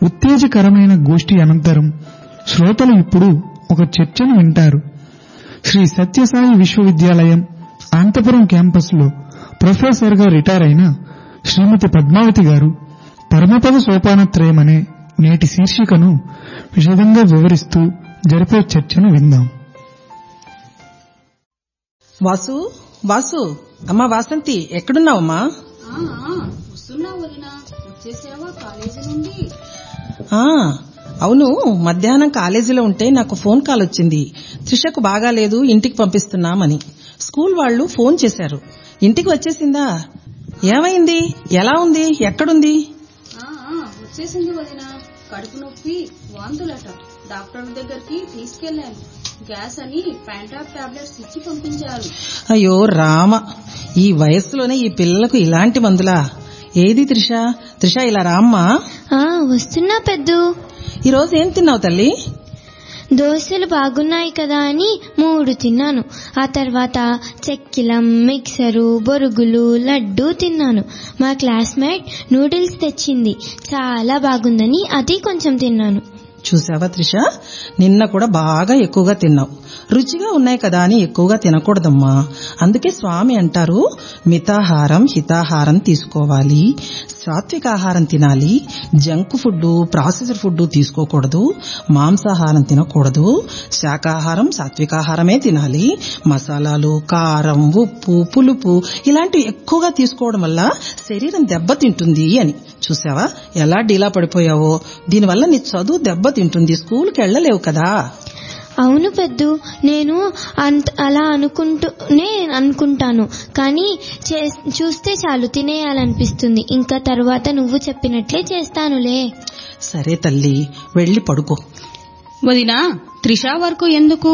ఉత్తేజకరమైన గోష్ఠి అనంతరం శ్రోతలు ఇప్పుడు ఒక చర్చను వింటారు శ్రీ సత్యసాయి విశ్వవిద్యాలయం అనంతపురం క్యాంపస్లో ప్రొఫెసర్గా రిటైర్ అయిన శ్రీమతి పద్మావతి గారు పరమపద సోపానత్రయం అనే నేటి శీర్షికను విశదంగా వివరిస్తూ జరిపే చర్చను విందాం వాసు వాసు అమ్మా వాసంతి ఎక్కడున్నావమ్మా ఆ, ఆ, వస్తున్నా వదినా వచ్చేసావా కాలేజీ నుండి ఆ అవును మధ్యాహ్నం కాలేజీలో ఉంటే నాకు ఫోన్ కాల్ వచ్చింది త్రిషకు బాగాలేదు ఇంటికి పంపిస్తున్నామని స్కూల్ వాళ్ళు ఫోన్ చేశారు ఇంటికి వచ్చేసిందా ఏమైంది ఎలా ఉంది ఎక్కడుంది ఆ, ఆ, వచ్చేసింది వదినా కడుపు నొప్పి వాంతులట డాక్టర్ దగ్గరికి తీసుకెళ్లాను గ్యాస్ అని ప్యాంటాప్ టాబ్లెట్స్ ఇచ్చి పంపించారు అయ్యో రామ ఈ వయస్సులోనే ఈ పిల్లలకు ఇలాంటి మందులా ఏది త్రిష త్రిష ఇలా రామ్మా ఆ వస్తున్నా పెద్దు ఈరోజు ఏం తిన్నావు తల్లి దోశలు బాగున్నాయి కదా అని మూడు తిన్నాను ఆ తర్వాత చెక్కిలం మిక్సరు బొరుగులు లడ్డు తిన్నాను మా క్లాస్మేట్ నూడిల్స్ తెచ్చింది చాలా బాగుందని అది కొంచెం తిన్నాను చూసావా త్రిష నిన్న కూడా బాగా ఎక్కువగా తిన్నావు రుచిగా ఉన్నాయి కదా అని ఎక్కువగా తినకూడదమ్మా అందుకే స్వామి అంటారు మితాహారం హితాహారం తీసుకోవాలి సాత్విక ఆహారం తినాలి జంక్ ఫుడ్ ప్రాసెసర్ ఫుడ్ తీసుకోకూడదు మాంసాహారం తినకూడదు శాకాహారం సాత్వికాహారమే తినాలి మసాలాలు కారం ఉప్పు పులుపు ఇలాంటివి ఎక్కువగా తీసుకోవడం వల్ల శరీరం దెబ్బతింటుంది అని చూసావా ఎలా డీలా పడిపోయావో దీనివల్ల నీ చదువు దెబ్బతింటుంది స్కూల్కి వెళ్ళలేవు కదా అవును పెద్దు నేను అంత అలా అనుకుంటూనే అనుకుంటాను కానీ చే- చూస్తే చాలు తినేయాలనిపిస్తుంది ఇంకా తర్వాత నువ్వు చెప్పినట్లే చేస్తానులే సరే తల్లి వెళ్ళి పడుకో వదినా త్రిష వరకు ఎందుకు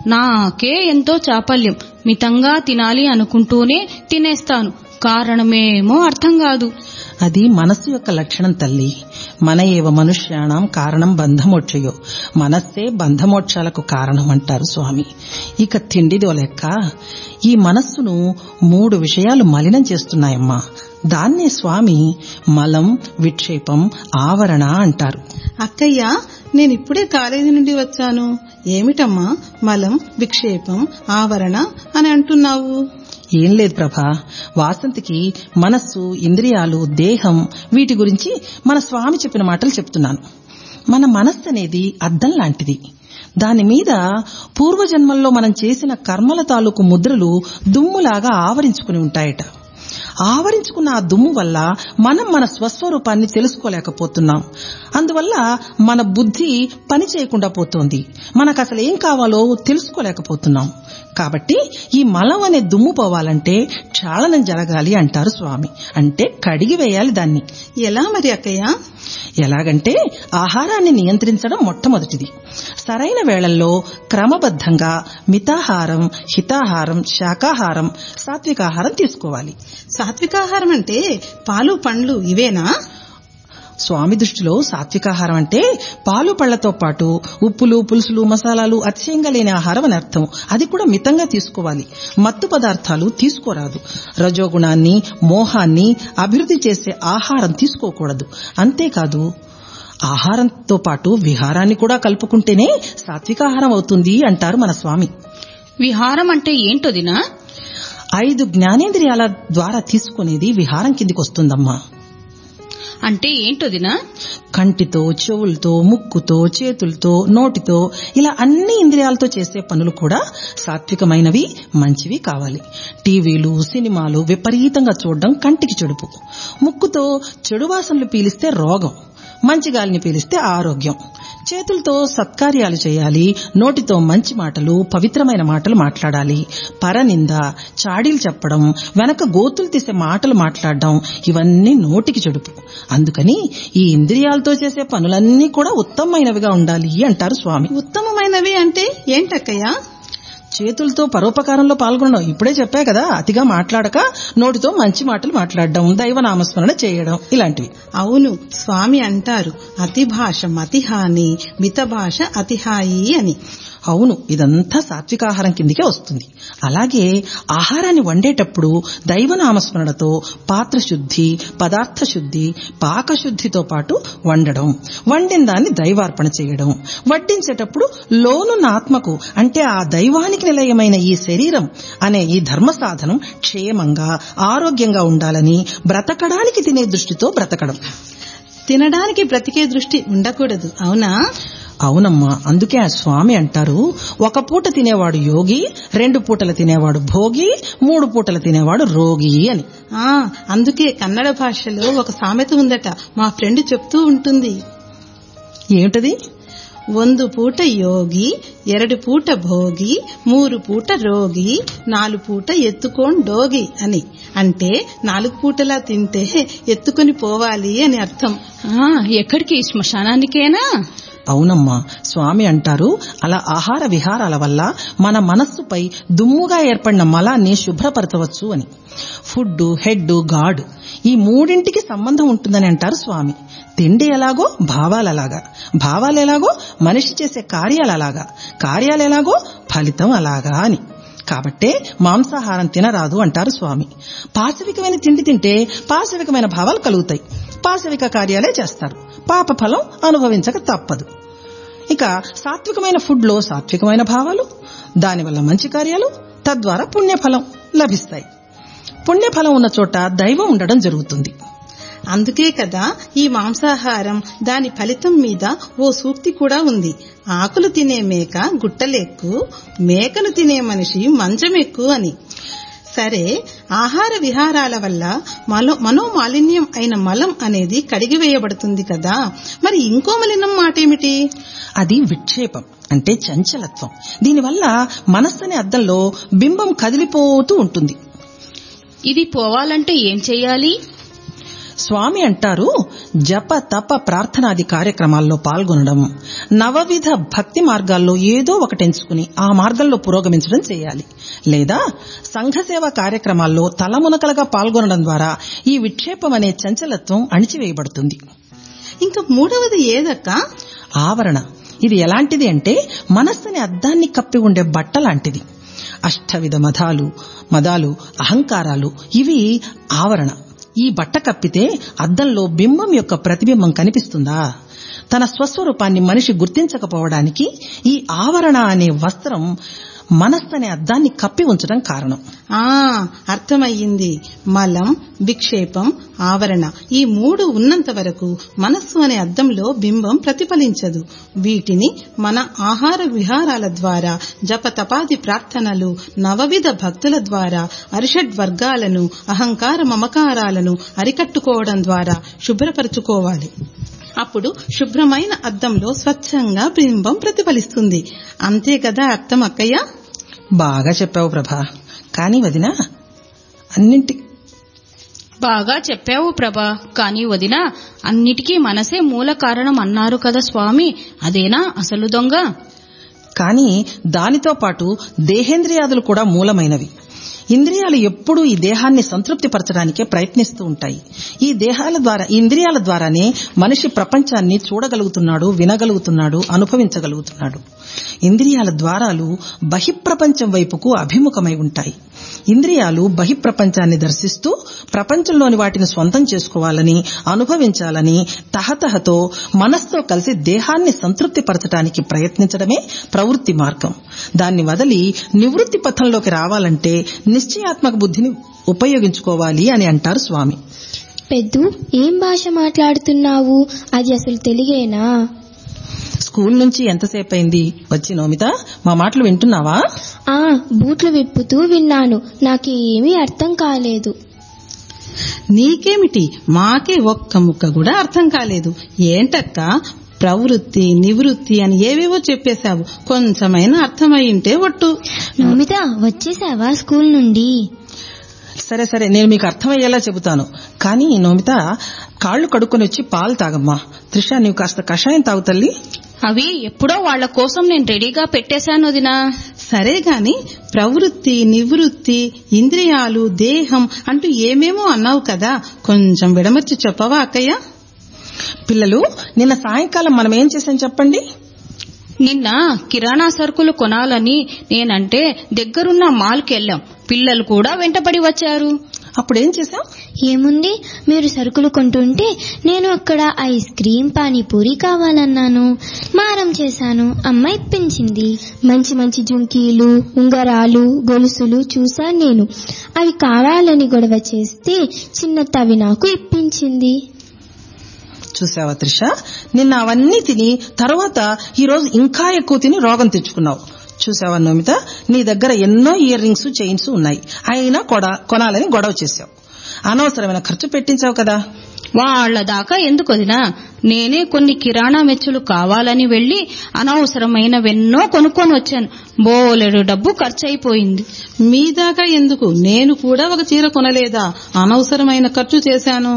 నాకే ఎంతో చాపల్యం మితంగా తినాలి అనుకుంటూనే తినేస్తాను కారణమేమో అర్థం కాదు అది మనస్సు యొక్క లక్షణం తల్లి మన ఏవ మనుష్యాణం కారణం బంధమోక్షయో మనస్సే బంధమోక్షాలకు కారణం అంటారు స్వామి ఇక తిండిదో లెక్క ఈ మనస్సును మూడు విషయాలు మలినం చేస్తున్నాయమ్మా దాన్నే స్వామి మలం విక్షేపం ఆవరణ అంటారు అక్కయ్య నేను ఇప్పుడే కాలేజీ నుండి వచ్చాను ఏమిటమ్మా మలం విక్షేపం ఆవరణ అని అంటున్నావు ఏం లేదు ప్రభా వాసంతికి మనస్సు ఇంద్రియాలు దేహం వీటి గురించి మన స్వామి చెప్పిన మాటలు చెప్తున్నాను మన మనస్సు అనేది అద్దం లాంటిది దాని మీద పూర్వజన్మల్లో మనం చేసిన కర్మల తాలూకు ముద్రలు దుమ్ములాగా ఆవరించుకుని ఉంటాయట ఆవరించుకున్న ఆ దుమ్ము వల్ల మనం మన స్వస్వరూపాన్ని తెలుసుకోలేకపోతున్నాం అందువల్ల మన బుద్ధి పని చేయకుండా పోతోంది మనకు అసలు ఏం కావాలో తెలుసుకోలేకపోతున్నాం కాబట్టి ఈ మలం అనే దుమ్ము పోవాలంటే క్షాళనం జరగాలి అంటారు స్వామి అంటే కడిగి వేయాలి దాన్ని ఎలా మరి అక్కయ్య ఎలాగంటే ఆహారాన్ని నియంత్రించడం మొట్టమొదటిది సరైన వేళల్లో క్రమబద్ధంగా మితాహారం హితాహారం శాకాహారం సాత్వికాహారం తీసుకోవాలి సాత్వికాహారం అంటే పాలు పండ్లు ఇవేనా స్వామి దృష్టిలో సాత్వికాహారం అంటే పాలు పళ్లతో పాటు ఉప్పులు పులుసులు మసాలాలు అతిశయంగా లేని ఆహారం అని అర్థం అది కూడా మితంగా తీసుకోవాలి మత్తు పదార్థాలు తీసుకోరాదు రజోగుణాన్ని మోహాన్ని అభివృద్ధి చేసే ఆహారం తీసుకోకూడదు అంతేకాదు ఆహారంతో పాటు విహారాన్ని కూడా కలుపుకుంటేనే సాత్వికాహారం అవుతుంది అంటారు మన స్వామి విహారం అంటే ఏంటోదినా ఐదు జ్ఞానేంద్రియాల ద్వారా తీసుకునేది విహారం కిందికి వస్తుందమ్మా అంటే ఏంటోదినా కంటితో చెవులతో ముక్కుతో చేతులతో నోటితో ఇలా అన్ని ఇంద్రియాలతో చేసే పనులు కూడా సాత్వికమైనవి మంచివి కావాలి టీవీలు సినిమాలు విపరీతంగా చూడడం కంటికి చెడుపు ముక్కుతో చెడు వాసనలు పీలిస్తే రోగం మంచి గాలిని పీలిస్తే ఆరోగ్యం చేతులతో సత్కార్యాలు చేయాలి నోటితో మంచి మాటలు పవిత్రమైన మాటలు మాట్లాడాలి పరనింద చాడీలు చెప్పడం వెనక గోతులు తీసే మాటలు మాట్లాడడం ఇవన్నీ నోటికి చెడుపు అందుకని ఈ ఇంద్రియాలతో చేసే పనులన్నీ కూడా ఉత్తమమైనవిగా ఉండాలి అంటారు స్వామి ఉత్తమమైనవి అంటే ఏంటక్కయ్య చేతులతో పరోపకారంలో పాల్గొనడం ఇప్పుడే చెప్పా కదా అతిగా మాట్లాడక నోటితో మంచి మాటలు మాట్లాడడం దైవనామస్మరణ చేయడం ఇలాంటివి అవును స్వామి అంటారు అతి భాష మతిహాని మిత భాష అతిహాయి అని అవును ఇదంతా సాత్వికాహారం కిందికే వస్తుంది అలాగే ఆహారాన్ని వండేటప్పుడు దైవనామస్మరణతో పాత్ర శుద్ధి పదార్థ శుద్ధి పాకశుద్ధితో పాటు వండడం వండిన దాన్ని దైవార్పణ చేయడం వడ్డించేటప్పుడు లోనున్న ఆత్మకు అంటే ఆ దైవానికి నిలయమైన ఈ శరీరం అనే ఈ ధర్మ సాధనం క్షేమంగా ఆరోగ్యంగా ఉండాలని బ్రతకడానికి తినే దృష్టితో బ్రతకడం తినడానికి బ్రతికే దృష్టి ఉండకూడదు అవునా అవునమ్మా అందుకే ఆ స్వామి అంటారు ఒక పూట తినేవాడు యోగి రెండు పూటలు తినేవాడు భోగి మూడు పూటలు తినేవాడు రోగి అని ఆ అందుకే కన్నడ భాషలో ఒక సామెత ఉందట మా ఫ్రెండ్ చెప్తూ ఉంటుంది ఏమిటది ಒಂದು ಪೂಟ ಯೋಗಿ ಎರಡು ಪೂಟ ಭೋಗಿ ಮೂರು పూట రోగి నాలుగు పూట ఎత్తుకోండోగి అని అంటే నాలుగు పూటలా తింటే ఎత్తుకొని పోవాలి అని అర్థం ఆ, ఎక్కడికి శ్మశానానికేనా అవునమ్మా స్వామి అంటారు అలా ఆహార విహారాల వల్ల మన మనస్సుపై దుమ్ముగా ఏర్పడిన మలాన్ని శుభ్రపరచవచ్చు అని ఫుడ్ హెడ్ గాడ్ ఈ మూడింటికి సంబంధం ఉంటుందని అంటారు స్వామి తిండి ఎలాగో భావాలు అలాగా భావాలు ఎలాగో మనిషి చేసే కార్యాలు అలాగా కార్యాలు ఎలాగో ఫలితం అలాగా అని కాబట్టే మాంసాహారం తినరాదు అంటారు స్వామి పాశవికమైన తిండి తింటే పాశవికమైన భావాలు కలుగుతాయి పాశవిక కార్యాలే చేస్తారు పాప ఫలం అనుభవించక తప్పదు ఇక సాత్వికమైన ఫుడ్ లో సాత్వికమైన భావాలు దానివల్ల మంచి కార్యాలు తద్వారా పుణ్యఫలం లభిస్తాయి పుణ్యఫలం ఉన్న చోట దైవం ఉండడం జరుగుతుంది అందుకే కదా ఈ మాంసాహారం దాని ఫలితం మీద ఓ సూక్తి కూడా ఉంది ఆకులు తినే మేక గుట్టలెక్కు మేకను తినే మనిషి మంచమెక్కు అని సరే ఆహార విహారాల వల్ల మలో మనోమాలిన్యం అయిన మలం అనేది కడిగివేయబడుతుంది కదా మరి ఇంకో మలినం మాటేమిటి అది విక్షేపం అంటే చంచలత్వం దీనివల్ల మనస్సనే అద్దంలో బింబం కదిలిపోతూ ఉంటుంది ఇది పోవాలంటే ఏం చెయ్యాలి స్వామి అంటారు జప తప ప్రార్థనాది కార్యక్రమాల్లో పాల్గొనడం నవవిధ భక్తి మార్గాల్లో ఏదో ఒకటి ఎంచుకుని ఆ మార్గంలో పురోగమించడం చేయాలి లేదా సంఘసేవ కార్యక్రమాల్లో తలమునకలుగా పాల్గొనడం ద్వారా ఈ విక్షేపం అనే చంచలత్వం అణిచివేయబడుతుంది ఇంకా మూడవది ఏదక్క ఆవరణ ఇది ఎలాంటిది అంటే మనస్సుని అద్దాన్ని కప్పి ఉండే బట్ట లాంటిది అష్టవిధ మదాలు మదాలు అహంకారాలు ఇవి ఆవరణ ఈ బట్ట కప్పితే అద్దంలో బింబం యొక్క ప్రతిబింబం కనిపిస్తుందా తన స్వస్వరూపాన్ని మనిషి గుర్తించకపోవడానికి ఈ ఆవరణ అనే వస్త్రం మనస్సు అనే అద్దాన్ని కప్పి ఉంచడం కారణం ఆ అర్థమయ్యింది మలం విక్షేపం ఆవరణ ఈ మూడు ఉన్నంత వరకు మనస్సు అనే అద్దంలో బింబం ప్రతిఫలించదు వీటిని మన ఆహార విహారాల ద్వారా జప తపాది ప్రార్థనలు నవవిధ భక్తుల ద్వారా అరిషడ్ వర్గాలను అహంకార మమకారాలను అరికట్టుకోవడం ద్వారా శుభ్రపరచుకోవాలి అప్పుడు శుభ్రమైన అద్దంలో స్వచ్ఛంగా బింబం ప్రతిఫలిస్తుంది అంతే కదా అర్థం అక్కయ్య బాగా చెప్పావు ప్రభా కానీ వదినా అన్నింటి బాగా చెప్పావు ప్రభా కానీ వదినా అన్నిటికీ మనసే మూల కారణం అన్నారు కదా స్వామి అదేనా అసలు దొంగ కానీ దానితో పాటు దేహేంద్రియాదులు కూడా మూలమైనవి ఇంద్రియాలు ఎప్పుడూ ఈ దేహాన్ని సంతృప్తిపరచడానికే ప్రయత్నిస్తూ ఉంటాయి ఈ దేహాల ద్వారా ఈ ఇంద్రియాల ద్వారానే మనిషి ప్రపంచాన్ని చూడగలుగుతున్నాడు వినగలుగుతున్నాడు అనుభవించగలుగుతున్నాడు ఇంద్రియాల ద్వారాలు బహిప్రపంచం వైపుకు అభిముఖమై ఉంటాయి ఇంద్రియాలు బహిప్రపంచాన్ని దర్శిస్తూ ప్రపంచంలోని వాటిని స్వంతం చేసుకోవాలని అనుభవించాలని తహతహతో మనస్సుతో కలిసి దేహాన్ని సంతృప్తిపరచడానికి ప్రయత్నించడమే ప్రవృత్తి మార్గం దాన్ని వదిలి నివృత్తి పథంలోకి రావాలంటే నిశ్చయాత్మక బుద్ధిని ఉపయోగించుకోవాలి అని అంటారు స్వామి పెద్దు ఏం భాష మాట్లాడుతున్నావు అది అసలు తెలుగేనా స్కూల్ నుంచి ఎంతసేపు అయింది వచ్చి నోమిత మా మాటలు వింటున్నావా ఆ బూట్లు విప్పుతూ విన్నాను నాకేమీ అర్థం కాలేదు నీకేమిటి మాకే ఒక్క ముక్క కూడా అర్థం కాలేదు ఏంటక్క ప్రవృత్తి నివృత్తి అని ఏవేవో చెప్పేశావు కొంచెమైనా అర్థమయ్యింటే ఒట్టు నమిత వచ్చేసావా స్కూల్ నుండి సరే సరే నేను మీకు అర్థమయ్యేలా చెబుతాను కానీ నోమిత కాళ్ళు కడుక్కొని వచ్చి పాలు తాగమ్మా త్రిష నీవు కాస్త కషాయం తాగు తల్లి అవి ఎప్పుడో వాళ్ళ కోసం నేను రెడీగా పెట్టేశాను వదినా సరే గాని ప్రవృత్తి నివృత్తి ఇంద్రియాలు దేహం అంటూ ఏమేమో అన్నావు కదా కొంచెం విడమర్చి చెప్పవా అక్కయ్య పిల్లలు నిన్న సాయంకాలం మనం ఏం చేశాం చెప్పండి నిన్న కిరాణా సరుకులు కొనాలని నేనంటే దగ్గరున్న మాల్కి వెళ్ళాం పిల్లలు కూడా వెంటపడి వచ్చారు అప్పుడేం చేశాం ఏముంది మీరు సరుకులు కొంటుంటే నేను అక్కడ ఐస్ క్రీం పానీపూరి కావాలన్నాను మారం చేశాను అమ్మ ఇప్పించింది మంచి మంచి జుంకీలు ఉంగరాలు గొలుసులు చూశాను నేను అవి కావాలని గొడవ చేస్తే చిన్న తవి నాకు ఇప్పించింది చూసావా త్రిష నిన్న అవన్నీ తిని తర్వాత ఈ రోజు ఇంకా ఎక్కువ తిని రోగం తెచ్చుకున్నావు చూసావా నోమిత నీ దగ్గర ఎన్నో ఇయర్ రింగ్స్ చైన్స్ ఉన్నాయి అయినా కొడ కొనాలని గొడవ చేశావు అనవసరమైన ఖర్చు పెట్టించావు కదా వాళ్ళ దాకా ఎందుకు వదినా నేనే కొన్ని కిరాణా మెచ్చులు కావాలని వెళ్లి అనవసరమైనవెన్నో కొనుక్కొని వచ్చాను బోలెడు డబ్బు ఖర్చు అయిపోయింది మీ దాకా ఎందుకు నేను కూడా ఒక చీర కొనలేదా అనవసరమైన ఖర్చు చేశాను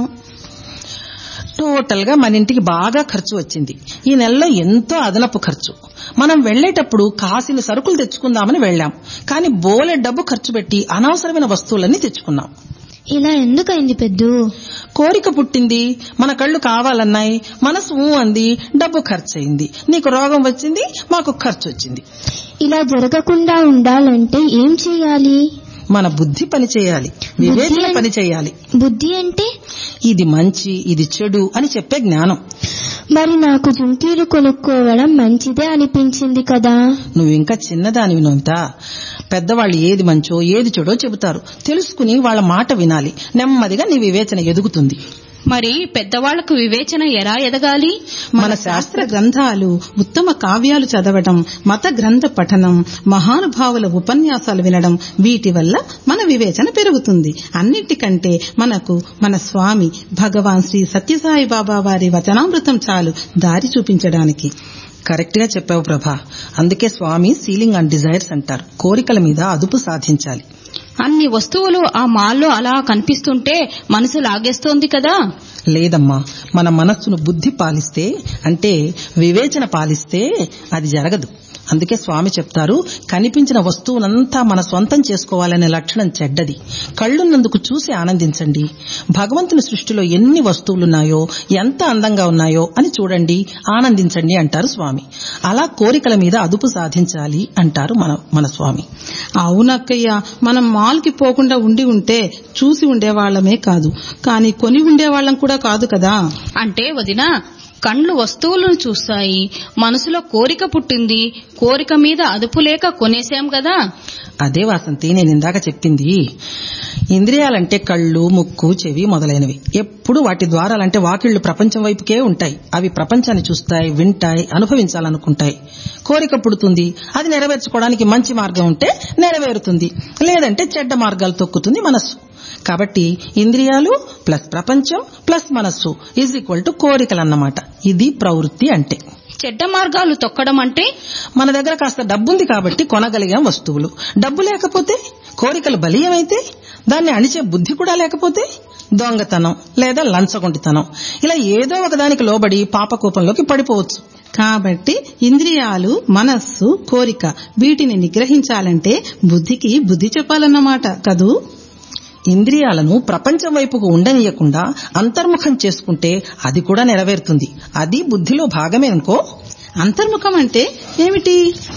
టోటల్ గా మన ఇంటికి బాగా ఖర్చు వచ్చింది ఈ నెలలో ఎంతో అదనపు ఖర్చు మనం వెళ్లేటప్పుడు కాసిన సరుకులు తెచ్చుకుందామని వెళ్ళాం కానీ బోలె డబ్బు ఖర్చు పెట్టి అనవసరమైన వస్తువులన్నీ తెచ్చుకున్నాం ఇలా ఎందుకైంది పెద్దు కోరిక పుట్టింది మన కళ్ళు కావాలన్నాయి మనసు ఊ అంది డబ్బు ఖర్చయింది నీకు రోగం వచ్చింది మాకు ఖర్చు వచ్చింది ఇలా జరగకుండా ఉండాలంటే ఏం చేయాలి మన బుద్ధి పని చేయాలి వివేచన బుద్ధి పని చేయాలి బుద్ధి అంటే ఇది మంచి ఇది చెడు అని చెప్పే జ్ఞానం మరి నాకు జుంకీలు కొనుక్కోవడం మంచిదే అనిపించింది కదా నువ్వు ఇంకా చిన్నదానివి నొంత పెద్దవాళ్ళు ఏది మంచో ఏది చెడో చెబుతారు తెలుసుకుని వాళ్ళ మాట వినాలి నెమ్మదిగా నీ వివేచన ఎదుగుతుంది మరి పెద్దవాళ్లకు వివేచన ఎలా ఎదగాలి మన శాస్త్ర గ్రంథాలు ఉత్తమ కావ్యాలు చదవడం మత గ్రంథ పఠనం మహానుభావుల ఉపన్యాసాలు వినడం వీటి వల్ల మన వివేచన పెరుగుతుంది అన్నిటికంటే మనకు మన స్వామి భగవాన్ శ్రీ సత్యసాయి బాబా వారి వచనామృతం చాలు దారి చూపించడానికి కరెక్ట్ గా చెప్పావు ప్రభా అందుకే స్వామి సీలింగ్ అండ్ డిజైర్స్ అంటారు కోరికల మీద అదుపు సాధించాలి అన్ని వస్తువులు ఆ మాల్లో అలా కనిపిస్తుంటే మనసు లాగేస్తోంది కదా లేదమ్మా మన మనస్సును బుద్ధి పాలిస్తే అంటే వివేచన పాలిస్తే అది జరగదు అందుకే స్వామి చెప్తారు కనిపించిన వస్తువునంతా మన సొంతం చేసుకోవాలనే లక్షణం చెడ్డది కళ్ళున్నందుకు చూసి ఆనందించండి భగవంతుని సృష్టిలో ఎన్ని వస్తువులున్నాయో ఎంత అందంగా ఉన్నాయో అని చూడండి ఆనందించండి అంటారు స్వామి అలా కోరికల మీద అదుపు సాధించాలి అంటారు మన మన స్వామి అవునక్కయ్య మనం మాల్ కి పోకుండా ఉండి ఉంటే చూసి ఉండేవాళ్లమే కాదు కానీ కొని ఉండేవాళ్లం కూడా కాదు కదా అంటే వదిన కండ్లు వస్తువులను చూస్తాయి మనసులో కోరిక పుట్టింది కోరిక మీద అదుపు లేక కొనేశాం కదా అదే వాసంతి నేను ఇందాక చెప్పింది ఇంద్రియాలంటే కళ్ళు ముక్కు చెవి మొదలైనవి ఎప్పుడు వాటి ద్వారాలంటే వాకిళ్లు ప్రపంచం వైపుకే ఉంటాయి అవి ప్రపంచాన్ని చూస్తాయి వింటాయి అనుభవించాలనుకుంటాయి కోరిక పుడుతుంది అది నెరవేర్చుకోవడానికి మంచి మార్గం ఉంటే నెరవేరుతుంది లేదంటే చెడ్డ మార్గాలు తొక్కుతుంది మనస్సు కాబట్టి ఇంద్రియాలు ప్లస్ ప్రపంచం ప్లస్ మనస్సు ఈజ్ ఈక్వల్ టు కోరికలన్నమాట ఇది ప్రవృత్తి అంటే చెడ్డ మార్గాలు తొక్కడం అంటే మన దగ్గర కాస్త డబ్బుంది కాబట్టి కొనగలిగాం వస్తువులు డబ్బు లేకపోతే కోరికలు బలీయమైతే దాన్ని అణిచే బుద్ధి కూడా లేకపోతే దొంగతనం లేదా లంచగొంటితనం ఇలా ఏదో ఒకదానికి లోబడి పాపకూపంలోకి పడిపోవచ్చు కాబట్టి ఇంద్రియాలు మనస్సు కోరిక వీటిని నిగ్రహించాలంటే బుద్ధికి బుద్ధి చెప్పాలన్నమాట కదూ ఇంద్రియాలను ప్రపంచం వైపుకు ఉండనీయకుండా అంతర్ముఖం చేసుకుంటే అది కూడా నెరవేరుతుంది అది బుద్ధిలో భాగమే అనుకో అంతర్ముఖం అంటే ఏమిటి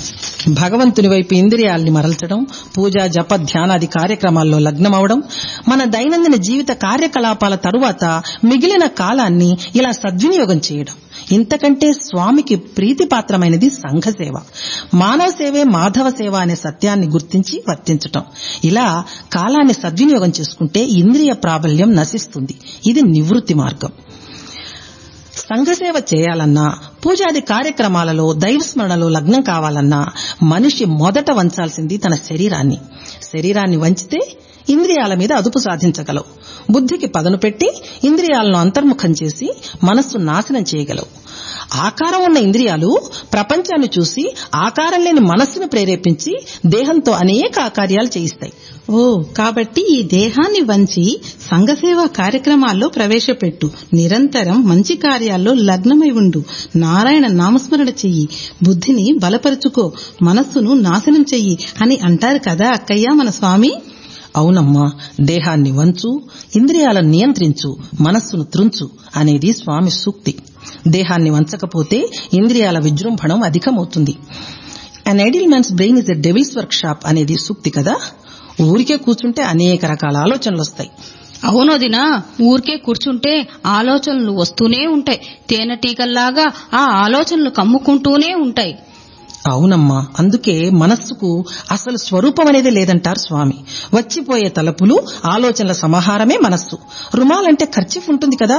భగవంతుని వైపు ఇంద్రియాల్ని మరల్చడం పూజ జప ధ్యానాది కార్యక్రమాల్లో లగ్నమవడం మన దైనందిన జీవిత కార్యకలాపాల తరువాత మిగిలిన కాలాన్ని ఇలా సద్వినియోగం చేయడం ఇంతకంటే స్వామికి ప్రీతిపాత్రమైనది సంఘ సేవ మానవ సేవే మాధవ సేవ అనే సత్యాన్ని గుర్తించి వర్తించటం ఇలా కాలాన్ని సద్వినియోగం చేసుకుంటే ఇంద్రియ ప్రాబల్యం నశిస్తుంది ఇది నివృత్తి మార్గం సంఘసేవ చేయాలన్నా పూజాది కార్యక్రమాలలో దైవస్మరణలో లగ్నం కావాలన్నా మనిషి మొదట వంచాల్సింది తన శరీరాన్ని శరీరాన్ని వంచితే ఇంద్రియాల మీద అదుపు సాధించగలవు బుద్ధికి పదను పెట్టి ఇంద్రియాలను అంతర్ముఖం చేసి మనస్సు నాశనం చేయగలవు ఆకారం ఉన్న ఇంద్రియాలు ప్రపంచాన్ని చూసి ఆకారం లేని మనస్సును ప్రేరేపించి దేహంతో అనేక కార్యాలు చేయిస్తాయి ఓ కాబట్టి ఈ దేహాన్ని వంచి సంఘసేవా కార్యక్రమాల్లో ప్రవేశపెట్టు నిరంతరం మంచి కార్యాల్లో లగ్నమై ఉండు నారాయణ నామస్మరణ చెయ్యి బుద్ధిని బలపరుచుకో మనస్సును నాశనం చెయ్యి అని అంటారు కదా అక్కయ్య మన స్వామి అవునమ్మా దేహాన్ని వంచు ఇంద్రియాలను నియంత్రించు మనస్సును త్రుంచు అనేది స్వామి సూక్తి దేహాన్ని వంచకపోతే ఇంద్రియాల విజృంభణం అధికమవుతుంది an idle man's brain is a devil's workshop అనేది సూక్తి కదా ఊరికే కూర్చుంటే అనేక రకాల ఆలోచనలు వస్తాయి అవునోదినా ఊరికే కూర్చుంటే ఆలోచనలు వస్తూనే ఉంటాయి తేనెటీగల్లాగా ఆ ఆలోచనలు కమ్ముకుంటూనే ఉంటాయి అవునమ్మా అందుకే మనస్సుకు అసలు స్వరూపం అనేది లేదంటారు స్వామి వచ్చిపోయే తలపులు ఆలోచనల సమాహారమే మనస్సు రుమాలంటే ఖర్చీఫ్ ఉంటుంది కదా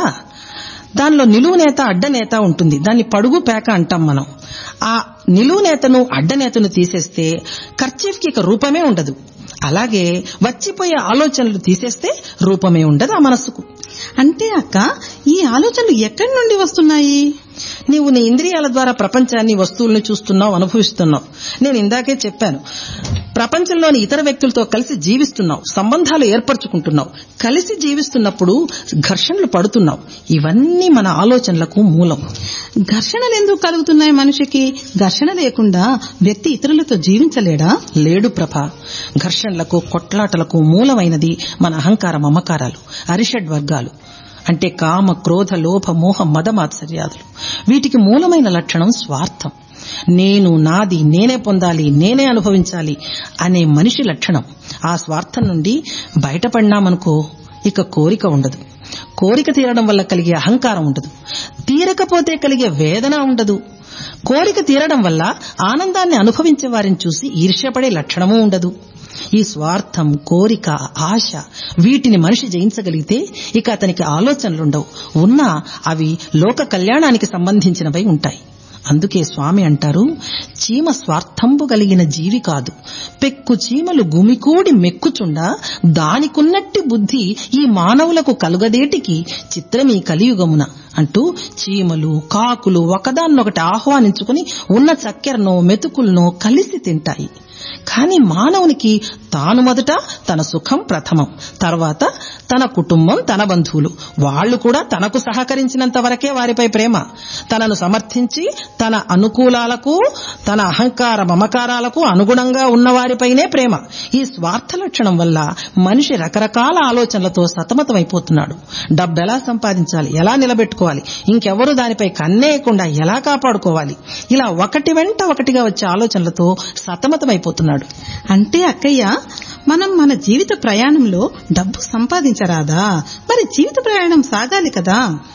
దానిలో నిలువు నేత అడ్డనేత ఉంటుంది దాన్ని పడుగు పేక అంటాం మనం ఆ నిలువు నేతను అడ్డనేతను తీసేస్తే ఖర్చీఫ్కి ఇక రూపమే ఉండదు అలాగే వచ్చిపోయే ఆలోచనలు తీసేస్తే రూపమే ఉండదు ఆ మనస్సుకు అంటే అక్క ఈ ఆలోచనలు ఎక్కడి నుండి వస్తున్నాయి నీవు నీ ఇంద్రియాల ద్వారా ప్రపంచాన్ని వస్తువుల్ని చూస్తున్నావు అనుభవిస్తున్నావు నేను ఇందాకే చెప్పాను ప్రపంచంలోని ఇతర వ్యక్తులతో కలిసి జీవిస్తున్నావు సంబంధాలు ఏర్పరచుకుంటున్నావు కలిసి జీవిస్తున్నప్పుడు ఘర్షణలు పడుతున్నావు ఇవన్నీ మన ఆలోచనలకు మూలం ఘర్షణలు ఎందుకు కలుగుతున్నాయి మనిషికి ఘర్షణ లేకుండా వ్యక్తి ఇతరులతో జీవించలేడా లేడు ప్రభ ఘర్షణలకు కొట్లాటలకు మూలమైనది మన అహంకార మమకారాలు అరిషడ్ వర్గాలు అంటే కామ క్రోధ లోభ మోహ మదమాత్సర్యాదులు వీటికి మూలమైన లక్షణం స్వార్థం నేను నాది నేనే పొందాలి నేనే అనుభవించాలి అనే మనిషి లక్షణం ఆ స్వార్థం నుండి బయటపడినామనుకో ఇక కోరిక ఉండదు కోరిక తీరడం వల్ల కలిగే అహంకారం ఉండదు తీరకపోతే కలిగే వేదన ఉండదు కోరిక తీరడం వల్ల ఆనందాన్ని అనుభవించే వారిని చూసి ఈర్ష్యపడే లక్షణమూ ఉండదు ఈ స్వార్థం కోరిక ఆశ వీటిని మనిషి జయించగలిగితే ఇక అతనికి ఆలోచనలుండవు ఉన్నా అవి లోక కళ్యాణానికి సంబంధించినవై ఉంటాయి అందుకే స్వామి అంటారు చీమ స్వార్థంబు కలిగిన జీవి కాదు పెక్కు చీమలు గుమికూడి మెక్కుచుండా దానికున్నట్టి బుద్ధి ఈ మానవులకు కలుగదేటికి చిత్రమీ కలియుగమున అంటూ చీమలు కాకులు ఒకదాన్నొకటి ఆహ్వానించుకుని ఉన్న చక్కెరనో మెతుకులనో కలిసి తింటాయి కానీ మానవునికి తాను మొదట తన సుఖం ప్రథమం తర్వాత తన కుటుంబం తన బంధువులు వాళ్ళు కూడా తనకు సహకరించినంత వరకే వారిపై ప్రేమ తనను సమర్థించి తన అనుకూలాలకు తన అహంకార మమకారాలకు అనుగుణంగా ఉన్న వారిపైనే ప్రేమ ఈ స్వార్థ లక్షణం వల్ల మనిషి రకరకాల ఆలోచనలతో సతమతమైపోతున్నాడు డబ్బు ఎలా సంపాదించాలి ఎలా నిలబెట్టుకోవాలి ఇంకెవరు దానిపై కన్నేయకుండా ఎలా కాపాడుకోవాలి ఇలా ఒకటి వెంట ఒకటిగా వచ్చే ఆలోచనలతో సతమతమైపోతున్నాడు అంటే అక్కయ్య మనం మన జీవిత ప్రయాణంలో డబ్బు సంపాదించరాదా మరి జీవిత ప్రయాణం సాగాలి కదా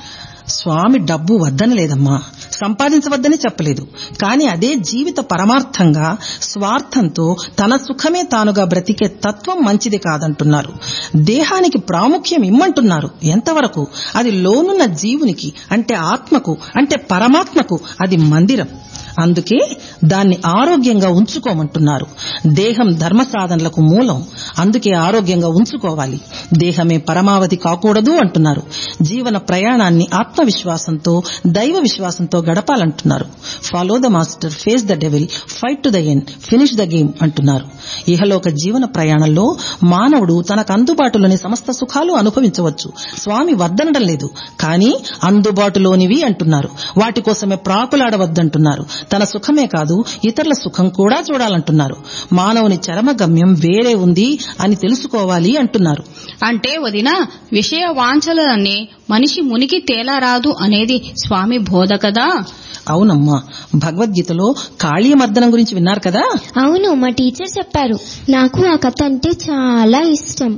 స్వామి డబ్బు వద్దని లేదమ్మా సంపాదించవద్దని చెప్పలేదు కానీ అదే జీవిత పరమార్థంగా స్వార్థంతో తన సుఖమే తానుగా బ్రతికే తత్వం మంచిది కాదంటున్నారు దేహానికి ప్రాముఖ్యం ఇమ్మంటున్నారు ఎంతవరకు అది లోనున్న జీవునికి అంటే ఆత్మకు అంటే పరమాత్మకు అది మందిరం అందుకే దాన్ని ఆరోగ్యంగా ఉంచుకోమంటున్నారు దేహం ధర్మ సాధనలకు మూలం అందుకే ఆరోగ్యంగా ఉంచుకోవాలి దేహమే పరమావధి కాకూడదు అంటున్నారు జీవన ప్రయాణాన్ని ఆత్మవిశ్వాసంతో దైవ విశ్వాసంతో గడపాలంటున్నారు follow the master face the devil fight to the end finish the game అంటున్నారు ఇహలోక జీవన ప్రయాణంలో మానవుడు తనకు అందుబాటులోని సమస్త సుఖాలు అనుభవించవచ్చు స్వామి వద్దనడం లేదు కానీ అందుబాటులోనివి అంటున్నారు వాటి కోసమే ప్రాకులాడవద్దంటున్నారు తన సుఖమే కాదు ఇతరుల సుఖం కూడా చూడాలంటున్నారు మానవుని చరమ గమ్యం వేరే ఉంది అని తెలుసుకోవాలి అంటున్నారు అంటే వదిన విషయ వాంఛలనే మనిషి మునికి తేలారాదు అనేది స్వామి బోధ కదా అవునమ్మా భగవద్గీతలో కాళీ మర్దనం గురించి విన్నారు కదా అవును మా టీచర్ చెప్పారు నాకు ఆ కథ అంటే చాలా ఇష్టం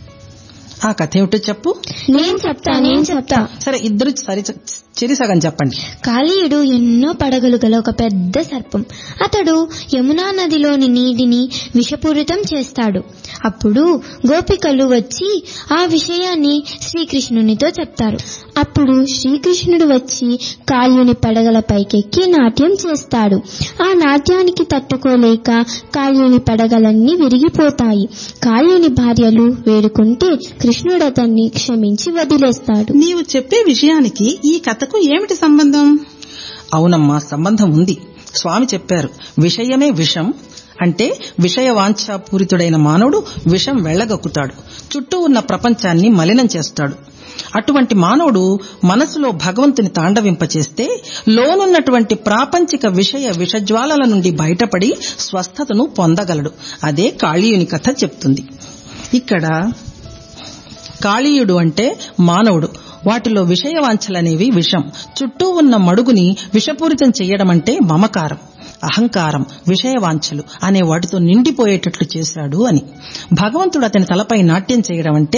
ఆ కథ ఏమిటో చెప్పు నేను చెప్తా నేను చెప్తా సరే ఇద్దరు సరి చెరి సగం చెప్పండి కాళీయుడు ఎన్నో పడగలు గల ఒక పెద్ద సర్పం అతడు యమునా నదిలోని నీటిని విషపూరితం చేస్తాడు అప్పుడు గోపికలు వచ్చి ఆ విషయాన్ని శ్రీకృష్ణునితో చెప్తారు అప్పుడు శ్రీకృష్ణుడు వచ్చి కాళ్యుని పడగల పైకెక్కి నాట్యం చేస్తాడు ఆ నాట్యానికి తట్టుకోలేక కాళ్యుని పడగలన్నీ విరిగిపోతాయి కాళ్యుని భార్యలు వేడుకుంటే కృష్ణుడు అతన్ని క్షమించి వదిలేస్తాడు నీవు చెప్పే విషయానికి ఈ కథకు ఏమిటి సంబంధం అవునమ్మా సంబంధం ఉంది స్వామి చెప్పారు విషయమే విషం అంటే విషయ వాంఛాపూరితుడైన మానవుడు విషం వెళ్లగక్కుతాడు చుట్టూ ఉన్న ప్రపంచాన్ని మలినం చేస్తాడు అటువంటి మానవుడు మనసులో భగవంతుని తాండవింపచేస్తే లోనున్నటువంటి ప్రాపంచిక విషయ విషజ్వాలల నుండి బయటపడి స్వస్థతను పొందగలడు అదే కాళీయుని కథ చెప్తుంది ఇక్కడ కాళీయుడు అంటే మానవుడు వాటిలో విషయవాంఛలనేవి విషం చుట్టూ ఉన్న మడుగుని విషపూరితం చేయడం అంటే మమకారం అహంకారం విషయవాంఛలు అనే వాటితో నిండిపోయేటట్లు చేశాడు అని భగవంతుడు అతని తలపై నాట్యం చేయడం అంటే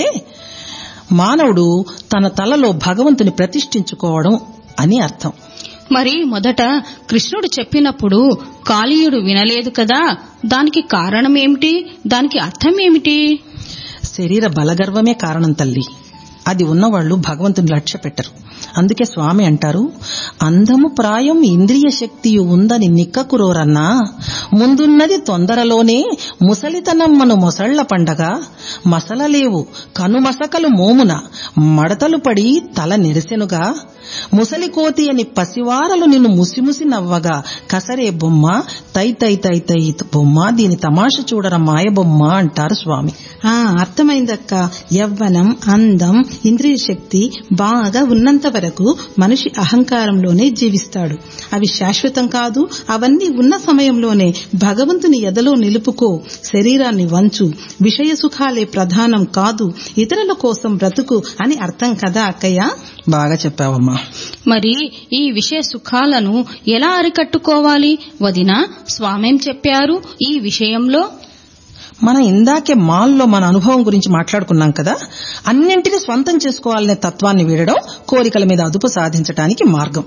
మానవుడు తన తలలో భగవంతుని ప్రతిష్ఠించుకోవడం అని అర్థం మరి మొదట కృష్ణుడు చెప్పినప్పుడు కాళీయుడు వినలేదు కదా దానికి కారణం ఏమిటి దానికి అర్థం ఏమిటి శరీర బలగర్వమే కారణం తల్లి అది ఉన్నవాళ్లు భగవంతుని లక్ష్య పెట్టరు అందుకే స్వామి అంటారు అందము ప్రాయం ఇంద్రియ శక్తియు ఉందని నిక్కకురోరన్నా ముందున్నది తొందరలోనే ముసలితనమ్మను మొసళ్ల పండగ మసలలేవు కనుమసకలు మోమున మడతలు పడి తల నెరిసెనుగా ముసలి కోతి అని పసివారలు నిన్ను ముసిముసి నవ్వగా కసరే బొమ్మ తై తై తై తై బొమ్మ దీని తమాష చూడర మాయ బొమ్మ అంటారు స్వామి ఆ అర్థమైందక్క యవ్వనం అందం ఇంద్రియ శక్తి బాగా ఉన్నంత వరకు మనిషి అహంకారంలోనే జీవిస్తాడు అవి శాశ్వతం కాదు అవన్నీ ఉన్న సమయంలోనే భగవంతుని ఎదలో నిలుపుకో శరీరాన్ని వంచు విషయ సుఖాలే ప్రధానం కాదు ఇతరుల కోసం బ్రతుకు అని అర్థం కదా అక్కయ్య బాగా చెప్పావమ్మా మరి ఈ విషయ సుఖాలను ఎలా అరికట్టుకోవాలి వదిన స్వామేం చెప్పారు ఈ విషయంలో మనం ఇందాకే మాల్లో మన అనుభవం గురించి మాట్లాడుకున్నాం కదా అన్నింటినీ స్వంతం చేసుకోవాలనే తత్వాన్ని వీడడం కోరికల మీద అదుపు సాధించడానికి మార్గం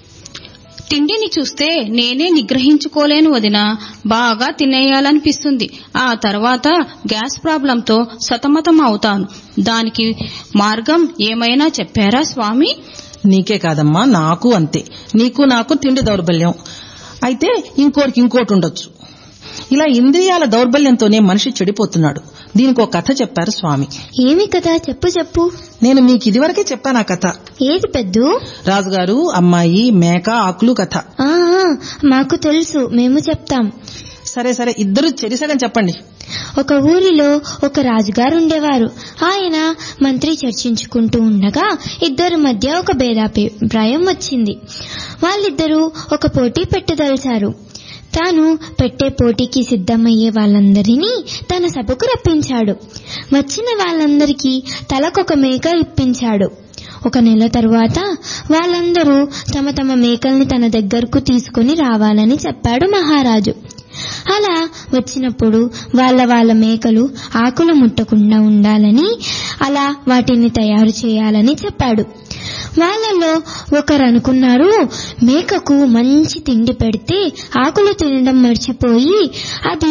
తిండిని చూస్తే నేనే నిగ్రహించుకోలేను వదిన బాగా తినేయాలనిపిస్తుంది ఆ తర్వాత గ్యాస్ ప్రాబ్లంతో సతమతం అవుతాను దానికి మార్గం ఏమైనా చెప్పారా స్వామి నీకే కాదమ్మా నాకు అంతే నీకు నాకు తిండి దౌర్బల్యం అయితే ఇంకోరికి ఇంకోటి ఉండొచ్చు ఇలా ఇంద్రియాల దౌర్బల్యంతోనే మనిషి చెడిపోతున్నాడు దీనికి ఒక కథ చెప్పారు స్వామి ఏమి కదా చెప్పు చెప్పు నేను మీకు ఇదివరకే చెప్పాను ఆ కథ ఏది పెద్దు రాజుగారు అమ్మాయి మేక ఆకులు కథ ఆ ఆ, మాకు తెలుసు మేము చెప్తాం సరే సరే ఇద్దరు చెరిసగం చెప్పండి ఒక ఊరిలో ఒక రాజుగారు ఉండేవారు ఆయన మంత్రి చర్చించుకుంటూ ఉండగా ఇద్దరి మధ్య ఒక భేదాభిప్రాయం వచ్చింది వాళ్ళిద్దరూ ఒక పోటీ పెట్టదలిచారు తాను పెట్టే పోటీకి సిద్ధమయ్యే వాళ్ళందరినీ తన సభకు రప్పించాడు వచ్చిన వాళ్ళందరికీ తలకొక మేక ఇప్పించాడు ఒక నెల తరువాత వాళ్ళందరూ తమ తమ మేకల్ని తన దగ్గరకు తీసుకుని రావాలని చెప్పాడు మహారాజు అలా వచ్చినప్పుడు వాళ్ళ వాళ్ళ మేకలు ఆకులు ముట్టకుండా ఉండాలని అలా వాటిని తయారు చేయాలని చెప్పాడు వాళ్ళలో ఒకరు అనుకున్నారు మేకకు మంచి తిండి పెడితే ఆకులు తినడం మర్చిపోయి అది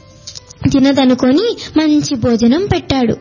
తినదనుకొని మంచి భోజనం పెట్టాడు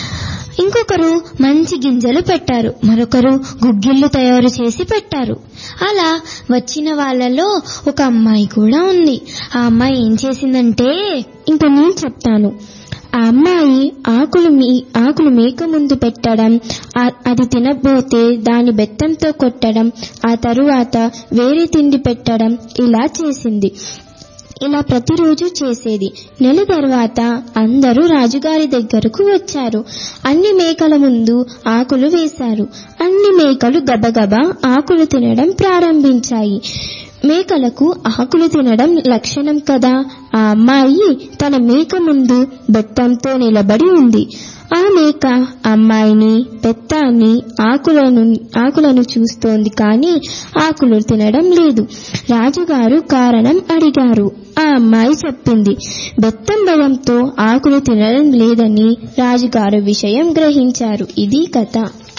ఇంకొకరు మంచి గింజలు పెట్టారు మరొకరు గుగ్గిళ్ళు తయారు చేసి పెట్టారు అలా వచ్చిన వాళ్ళలో ఒక అమ్మాయి కూడా ఉంది ఆ అమ్మాయి ఏం చేసిందంటే ఇంకా నేను చెప్తాను ఆ అమ్మాయి ఆకులు మీ ఆకులు మేక ముందు పెట్టడం ఆ- అది తినబోతే దాని బెత్తంతో కొట్టడం ఆ తరువాత వేరే తిండి పెట్టడం ఇలా చేసింది ఇలా ప్రతిరోజు చేసేది నెల తర్వాత అందరూ రాజుగారి దగ్గరకు వచ్చారు అన్ని మేకల ముందు ఆకులు వేశారు అన్ని మేకలు గబగబా ఆకులు తినడం ప్రారంభించాయి మేకలకు ఆకులు తినడం లక్షణం కదా ఆ అమ్మాయి తన మేక ముందు బెత్తంతో నిలబడి ఉంది ఆ మేక అమ్మాయిని బెత్తాన్ని ఆకులను ఆకులను చూస్తోంది కానీ ఆకులు తినడం లేదు రాజుగారు కారణం అడిగారు ఆ అమ్మాయి చెప్పింది బెత్తం భయంతో ఆకులు తినడం లేదని రాజుగారు విషయం గ్రహించారు ఇది కథ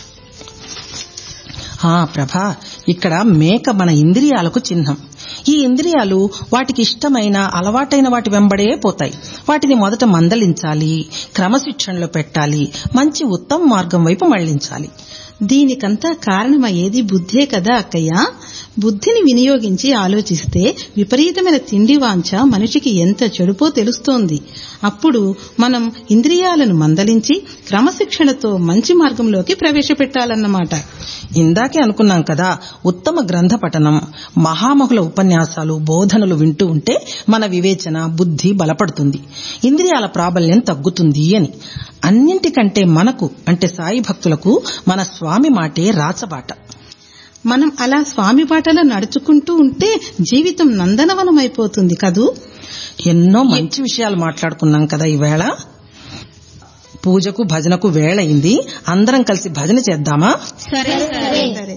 ఆ ప్రభా ఇక్కడ మేక మన ఇంద్రియాలకు చిహ్నం ఈ ఇంద్రియాలు వాటికి ఇష్టమైన అలవాటైన వాటి వెంబడే పోతాయి వాటిని మొదట మందలించాలి క్రమశిక్షణలో పెట్టాలి మంచి ఉత్తమ మార్గం వైపు మళ్లించాలి దీనికంతా కారణమయ్యేది బుద్ధే కదా అక్కయ్య బుద్ధిని వినియోగించి ఆలోచిస్తే విపరీతమైన తిండి వాంఛ మనిషికి ఎంత చెడుపో తెలుస్తోంది అప్పుడు మనం ఇంద్రియాలను మందలించి క్రమశిక్షణతో మంచి మార్గంలోకి ప్రవేశపెట్టాలన్నమాట ఇందాకే అనుకున్నాం కదా ఉత్తమ గ్రంథ పఠనం మహామహుల ఉపన్యాసాలు బోధనలు వింటూ ఉంటే మన వివేచన బుద్ధి బలపడుతుంది ఇంద్రియాల ప్రాబల్యం తగ్గుతుంది అని అన్నింటికంటే మనకు అంటే సాయి భక్తులకు మన స్వామి మాటే రాచబాట మనం అలా స్వామి బాటలో నడుచుకుంటూ ఉంటే జీవితం నందనవనమైపోతుంది కదూ ఎన్నో మంచి విషయాలు మాట్లాడుకున్నాం కదా ఈవేళ పూజకు భజనకు వేళయింది అందరం కలిసి భజన చేద్దామా సరే సరే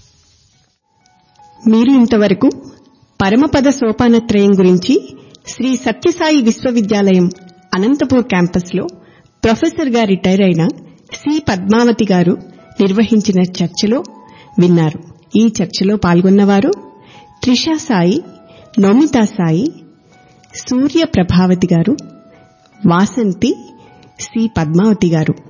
మీరు ఇంతవరకు పరమపద సోపానత్రయం గురించి శ్రీ సత్యసాయి విశ్వవిద్యాలయం అనంతపూర్ క్యాంపస్లో ప్రొఫెసర్గా రిటైర్ అయిన సి పద్మావతి గారు నిర్వహించిన చర్చలో విన్నారు ఈ చర్చలో పాల్గొన్నవారు త్రిషా సాయి నోమితా సాయి సూర్య ప్రభావతి గారు వాసంతి సి పద్మావతి గారు